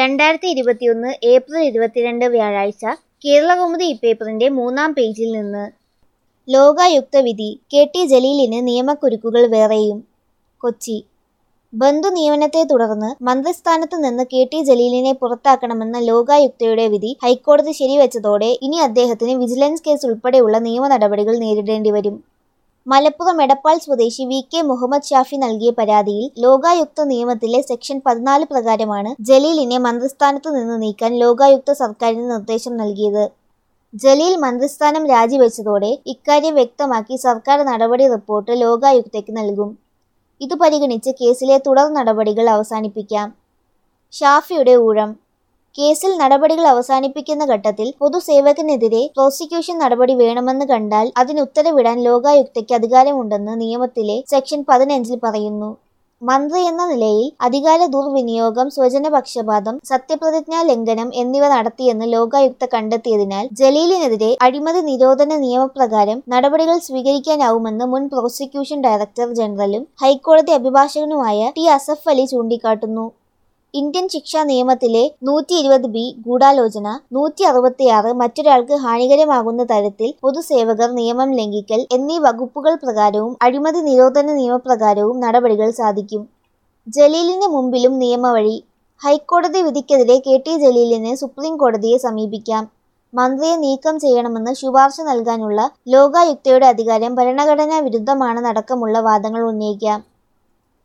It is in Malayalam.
രണ്ടായിരത്തി ഇരുപത്തിയൊന്ന് ഏപ്രിൽ ഇരുപത്തിരണ്ട് വ്യാഴാഴ്ച കേരളകൗമുദി ഇപ്പേപ്പറിന്റെ മൂന്നാം പേജിൽ നിന്ന് ലോകായുക്ത വിധി കെ ടി ജലീലിന് നിയമക്കുരുക്കുകൾ വേറെയും കൊച്ചി ബന്ധു നിയമനത്തെ തുടർന്ന് മന്ത്രിസ്ഥാനത്ത് നിന്ന് കെ ടി ജലീലിനെ പുറത്താക്കണമെന്ന ലോകായുക്തയുടെ വിധി ഹൈക്കോടതി ശരിവെച്ചതോടെ ഇനി അദ്ദേഹത്തിന് വിജിലൻസ് കേസ് ഉൾപ്പെടെയുള്ള നിയമ നടപടികൾ നേരിടേണ്ടി വരും മലപ്പുറം എടപ്പാൾ സ്വദേശി വി കെ മുഹമ്മദ് ഷാഫി നൽകിയ പരാതിയിൽ ലോകായുക്ത നിയമത്തിലെ സെക്ഷൻ പതിനാല് പ്രകാരമാണ് ജലീലിനെ മന്ത്രിസ്ഥാനത്ത് നിന്ന് നീക്കാൻ ലോകായുക്ത സർക്കാരിന് നിർദ്ദേശം നൽകിയത് ജലീൽ മന്ത്രിസ്ഥാനം രാജിവെച്ചതോടെ ഇക്കാര്യം വ്യക്തമാക്കി സർക്കാർ നടപടി റിപ്പോർട്ട് ലോകായുക്തയ്ക്ക് നൽകും ഇത് പരിഗണിച്ച് കേസിലെ തുടർ നടപടികൾ അവസാനിപ്പിക്കാം ഷാഫിയുടെ ഊഴം കേസിൽ നടപടികൾ അവസാനിപ്പിക്കുന്ന ഘട്ടത്തിൽ പൊതുസേവകനെതിരെ പ്രോസിക്യൂഷൻ നടപടി വേണമെന്ന് കണ്ടാൽ അതിന് ഉത്തരവിടാൻ ലോകായുക്തയ്ക്ക് അധികാരമുണ്ടെന്ന് നിയമത്തിലെ സെക്ഷൻ പതിനഞ്ചിൽ പറയുന്നു മന്ത്രി എന്ന നിലയിൽ അധികാര ദുർവിനിയോഗം സ്വജനപക്ഷപാതം സത്യപ്രതിജ്ഞാ ലംഘനം എന്നിവ നടത്തിയെന്ന് ലോകായുക്ത കണ്ടെത്തിയതിനാൽ ജലീലിനെതിരെ അഴിമതി നിരോധന നിയമപ്രകാരം നടപടികൾ സ്വീകരിക്കാനാവുമെന്ന് മുൻ പ്രോസിക്യൂഷൻ ഡയറക്ടർ ജനറലും ഹൈക്കോടതി അഭിഭാഷകനുമായ ടി അസഫ് അലി ചൂണ്ടിക്കാട്ടുന്നു ഇന്ത്യൻ ശിക്ഷാ നിയമത്തിലെ നൂറ്റി ഇരുപത് ബി ഗൂഢാലോചന നൂറ്റി അറുപത്തിയാറ് മറ്റൊരാൾക്ക് ഹാനികരമാകുന്ന തരത്തിൽ പൊതുസേവകർ നിയമം ലംഘിക്കൽ എന്നീ വകുപ്പുകൾ പ്രകാരവും അഴിമതി നിരോധന നിയമപ്രകാരവും നടപടികൾ സാധിക്കും ജലീലിന് മുമ്പിലും നിയമവഴി ഹൈക്കോടതി വിധിക്കെതിരെ കെ ടി ജലീലിന് സുപ്രീം കോടതിയെ സമീപിക്കാം മന്ത്രിയെ നീക്കം ചെയ്യണമെന്ന് ശുപാർശ നൽകാനുള്ള ലോകായുക്തയുടെ അധികാരം ഭരണഘടനാ വിരുദ്ധമാണെന്നടക്കമുള്ള വാദങ്ങൾ ഉന്നയിക്കാം